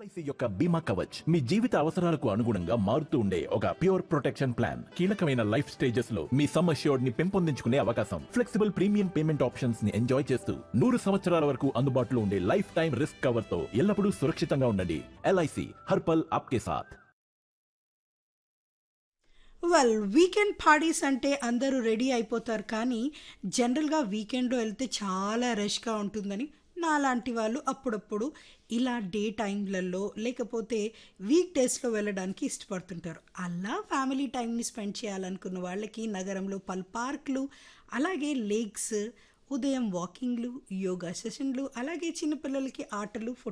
LIC యొక్క బీమా కవచ్ మీ జీవిత అవసరాలకు అనుగుణంగా మారుతూ ఉండే ఒక ప్యూర్ ప్రొటెక్షన్ ప్లాన్ కీలకమైన లైఫ్ స్టేజెస్ లో మీ సమ్ అష్యూర్డ్ ని పెంపొందించుకునే అవకాశం ఫ్లెక్సిబుల్ ప్రీమియం పేమెంట్ ఆప్షన్స్ ని ఎంజాయ్ చేస్తూ నూరు సంవత్సరాల వరకు అందుబాటులో ఉండే లైఫ్ టైం రిస్క్ కవర్ తో ఎల్లప్పుడూ సురక్షితంగా ఉండండి ఎల్ఐసి హర్పల్ ఆప్కే సాథ్ వెల్ వీకెండ్ పార్టీస్ అంటే అందరూ రెడీ అయిపోతారు కానీ జనరల్గా వీకెండ్లో వెళ్తే చాలా రష్గా ఉంటుందని నాలాంటి వాళ్ళు అప్పుడప్పుడు ఇలా డే టైంలలో లేకపోతే వీక్ డేస్లో వెళ్ళడానికి ఇష్టపడుతుంటారు అలా ఫ్యామిలీ టైంని స్పెండ్ చేయాలనుకున్న వాళ్ళకి నగరంలో పలు పార్కులు అలాగే లేక్స్ ఉదయం వాకింగ్లు యోగా సెషన్లు అలాగే చిన్నపిల్లలకి ఆటలు